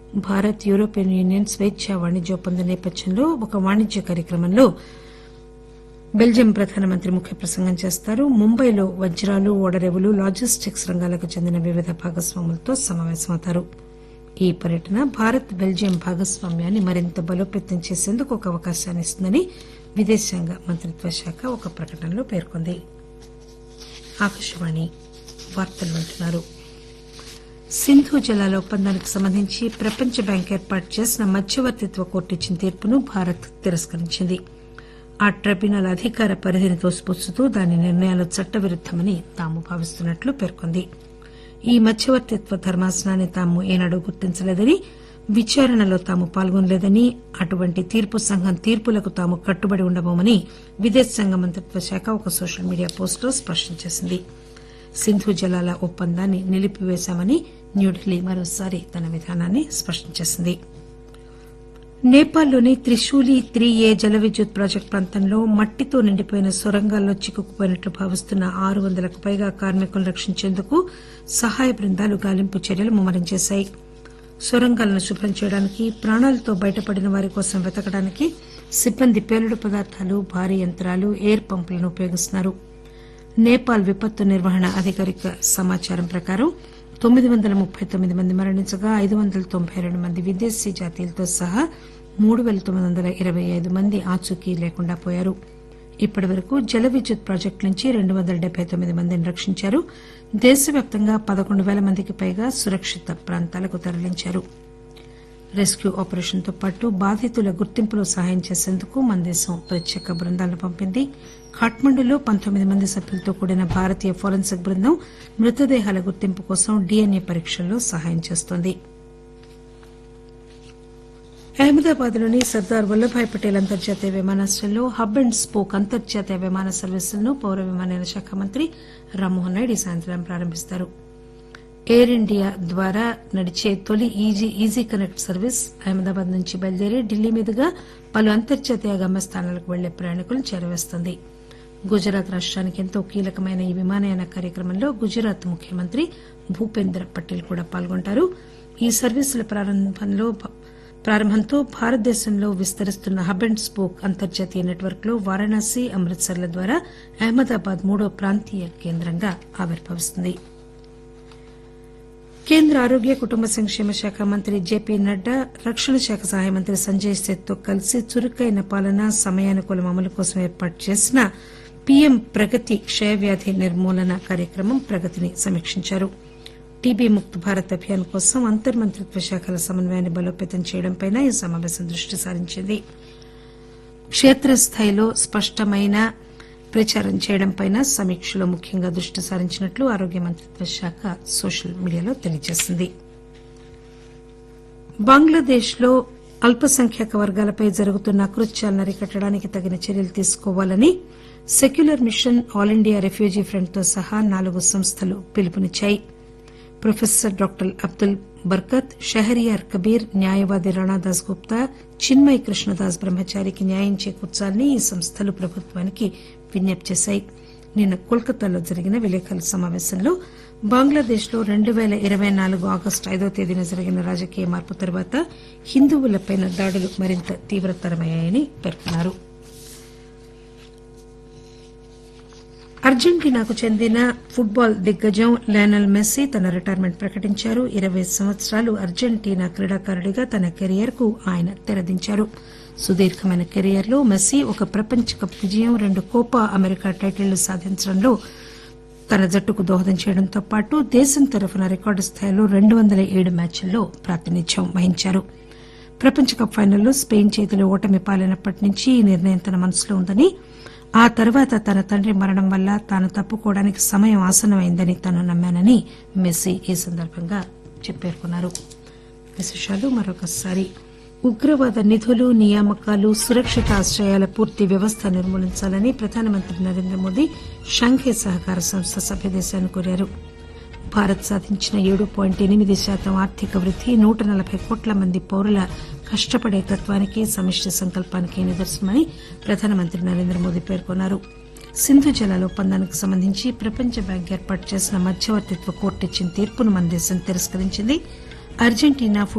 Bharat European union స్వేచ్ఛా వాణిజ్య ఒప్పందం నేపథ్యంలో ఒక వాణిజ్య కార్యక్రమంలో బెల్జియం ప్రధానమంత్రి ముఖ్య ప్రసంగం చేస్తారు ముంబైలో వజ్రాలు ఓడరేవులు లాజిస్టిక్స్ రంగాలకు చెందిన వివిధ భాగస్వాములతో సమావేశమవుతారు ఈ పర్యటన భారత్ బెల్జియం భాగస్వామ్యాన్ని మరింత బలోపేతం చేసేందుకు ఒక అవకాశాన్ని ఇస్తుందని విదేశాంగ మంత్రిత్వ శాఖ ఒక ప్రకటనలో పేర్కొంది ఆకాశవాణి వార్తలు వింటున్నారు సింధు జలాల ఒప్పందానికి సంబంధించి ప్రపంచ బ్యాంక్ ఏర్పాటు చేసిన మధ్యవర్తిత్వ కోర్టు ఇచ్చిన తీర్పును భారత్ తిరస్కరించింది ఆ ట్రిబ్యునల్ అధికార పరిధిని తోసిపుచ్చుతూ దాని నిర్ణయాలు చట్టవిరుద్దమని తాము భావిస్తున్నట్లు పేర్కొంది ఈ మధ్యవర్తిత్వ ధర్మాసనాన్ని తాము ఏనాడూ గుర్తించలేదని విచారణలో తాము పాల్గొనలేదని అటువంటి తీర్పు సంఘం తీర్పులకు తాము కట్టుబడి ఉండబోమని విదేశాంగ మంత్రిత్వ శాఖ ఒక సోషల్ మీడియా పోస్టులో స్పష్టం చేసింది సింధు జలాల ఒప్పందాన్ని నిలిపివేశామని న్యూఢిల్లీ మరోసారి తన విధానాన్ని స్పష్టం చేసింది నేపాల్లోని త్రిశూలి త్రీ ఏ జల విద్యుత్ ప్రాజెక్టు ప్రాంతంలో మట్టితో నిండిపోయిన సొరంగాల్లో చిక్కుకుపోయినట్లు భావిస్తున్న ఆరు వందలకు పైగా కార్మికులను రక్షించేందుకు సహాయ బృందాలు గాలింపు చర్యలు ముమ్మరం చేశాయి సొరంగాలను శుభ్రం చేయడానికి ప్రాణాలతో బయటపడిన వారి కోసం వెతకడానికి సిబ్బంది పేలుడు పదార్థాలు భారీ యంత్రాలు ఎయిర్ పంపులను ఉపయోగిస్తున్నారు నేపాల్ విపత్తు నిర్వహణ అధికారిక సమాచారం ప్రకారం తొమ్మిది వందల ముప్పై తొమ్మిది మంది మరణించగా ఐదు వందల తొంభై రెండు మంది విదేశీ జాతీయులతో సహా మూడు పేల తొమ్మిది వందల ఇరవై ఐదు మంది ఆచూకీ లేకుండా పోయారు ఇప్పటి వరకు జల విద్యుత్ ప్రాజెక్టు నుంచి రెండు వందల డెబ్బై తొమ్మిది మందిని రక్షించారు దేశవ్యాప్తంగా పదకొండు పేల మందికి పైగా సురక్షిత ప్రాంతాలకు తరలించారు రెస్క్యూ ఆపరేషన్ తో పాటు బాధితుల గుర్తింపులో సహాయం చేసేందుకు మన దేశం ప్రత్యేక బృందాలను పంపింది ఖాట్మండులో పంతొమ్మిది మంది సభ్యులతో కూడిన భారతీయ ఫోరెన్సిక్ బృందం మృతదేహాల గుర్తింపు కోసం డీఎన్ఏ పరీక్షల్లో సహాయం చేస్తోంది అహ్మదాబాద్ లోని సర్దార్ వల్లభాయ్ పటేల్ అంతర్జాతీయ విమానాశ్రయంలో హబ్ అండ్ స్పోక్ అంతర్జాతీయ విమాన సర్వీసులను పౌర విమానయాన శాఖ మంత్రి రామ్మోహన్ నాయుడు ఈ సాయంత్రం ప్రారంభిస్తారు ఎయిర్ ఇండియా ద్వారా నడిచే తొలి easy easy connect service Ahmedabad నుంచి బయలుదేరి ఢిల్లీ మీదుగా పలు అంతర్జాతీయ గమ్యస్థానాలకు వెళ్లే ప్రయాణికులను చేరవేస్తుంది గుజరాత్ రాష్టానికి ఎంతో కీలకమైన ఈ విమానయాన కార్యక్రమంలో గుజరాత్ ముఖ్యమంత్రి భూపేంద్ర పటేల్ కూడా పాల్గొంటారు ఈ సర్వీసుల ప్రారంభంలో ప్రారంభంతో భారతదేశంలో విస్తరిస్తున్న హబ్ అండ్ స్పోక్ అంతర్జాతీయ నెట్వర్క్ లో వారణాసి అమృత్సర్ల ద్వారా అహ్మదాబాద్ మూడో ప్రాంతీయ కేంద్రంగా ఆవిర్భవిస్తుంది కేంద్ర ఆరోగ్య కుటుంబ సంక్షేమ శాఖ మంత్రి జేపీ నడ్డా రక్షణ శాఖ సహాయ మంత్రి సంజయ్ సేత్ తో కలిసి చురుకైన పాలన సమయానుకూల అమలు కోసం ఏర్పాటు చేసిన పీఎం ప్రగతి క్షయవ్యాధి నిర్మూలన కార్యక్రమం ప్రగతిని సమీక్షించారు టీబీ ముక్త్ భారత్ అభియాన్ కోసం అంతర్మంత్రిత్వ శాఖల సమన్వయాన్ని బలోపేతం చేయడంపై ఈ సమావేశం దృష్టి సారించింది క్షేత్రస్థాయిలో స్పష్టమైన ప్రచారం చేయడంపై సమీక్షలో ముఖ్యంగా దృష్టి సారించినట్లు ఆరోగ్య మంత్రిత్వ శాఖ సోషల్ మీడియాలో తెలియజేసింది బంగ్లాదేశ్ లో అల్పసంఖ్యాక వర్గాలపై జరుగుతున్న అకృత్యాలను అరికట్టడానికి తగిన చర్యలు తీసుకోవాలని secular mission all India refugee front తో సహా నాలుగు సంస్థలు పిలుపునిచ్చాయి ప్రొఫెసర్ డాక్టర్ అబ్దుల్ బర్కత్ షహరియార్ కబీర్ న్యాయవాది రాణాదాస్ గుప్తా చిన్మయ్ కృష్ణదాస్ బ్రహ్మచారికి న్యాయం చేకూర్చాలని ఈ సంస్థలు ప్రభుత్వానికి విజ్ఞప్తి చేశాయి నిన్న కోల్కతాలో జరిగిన విలేకరుల సమావేశంలో బంగ్లాదేశ్ లో రెండు పేల ఇరవై నాలుగు ఆగస్టు ఐదో తేదీన జరిగిన రాజకీయ మార్పు తర్వాత హిందువులపై దాడులు మరింత తీవ్రతరమయ్యాయని పేర్కొన్నారు అర్జెంటీనాకు చెందిన ఫుట్బాల్ దిగ్గజం లయనల్ మెస్సీ తన రిటైర్మెంట్ ప్రకటించారు ఇరవై సంవత్సరాలు అర్జెంటీనా క్రీడాకారుడిగా తన కెరియర్ కు ఆయన తెరదించారు సుదీర్ఘమైన కెరియర్ లో మెస్సీ ఒక ప్రపంచ కప్ విజయం రెండు కోపా అమెరికా టైటిళ్లు సాధించడంలో తన జట్టుకు దోహదం చేయడంతో పాటు దేశం తరఫున రికార్డు స్థాయిలో రెండు వందల ఏడు మ్యాచ్ల్లో ప్రాతినిధ్యం వహించారు ప్రపంచ కప్ ఫైనల్లో స్పెయిన్ చేతిలో ఓటమి పాలైనప్పటి నుంచి ఈ నిర్ణయం తన మనసులో ఉందని ఆ తర్వాత తన తండ్రి మరణం వల్ల తాను తప్పుకోవడానికి సమయం ఆసన్నమైందని తాను నమ్మానని మెస్సీ ఈ సందర్భంగా పేర్కొన్నారు విశేషాలు మరొకసారి ఉగ్రవాద నిధులు నియామకాలు సురక్షిత ఆశ్రయాల పూర్తి వ్యవస్థ నిర్మూలించాలని ప్రధానమంత్రి నరేంద్ర మోదీ షాంఘై సహకార సంస్థ సభ్యదేశాన్ని కోరారు భారత్ సాధించిన ఏడు పాయింట్ ఎనిమిది శాతం ఆర్థిక వృద్ది నూట నలబై కోట్ల మంది పౌరుల కష్టపడే తత్వానికి సమిష్టి సంకల్పానికి నిదర్శనమని ప్రధానమంత్రి నరేంద్ర మోదీ పేర్కొన్నారు సింధు జలాల ఒప్పందానికి సంబంధించి ప్రపంచ బ్యాంక్ ఏర్పాటు చేసిన మధ్యవర్తిత్వ కోర్టు ఇచ్చిన తీర్పును మన దేశం తిరస్కరించింది అర్జెంటీనా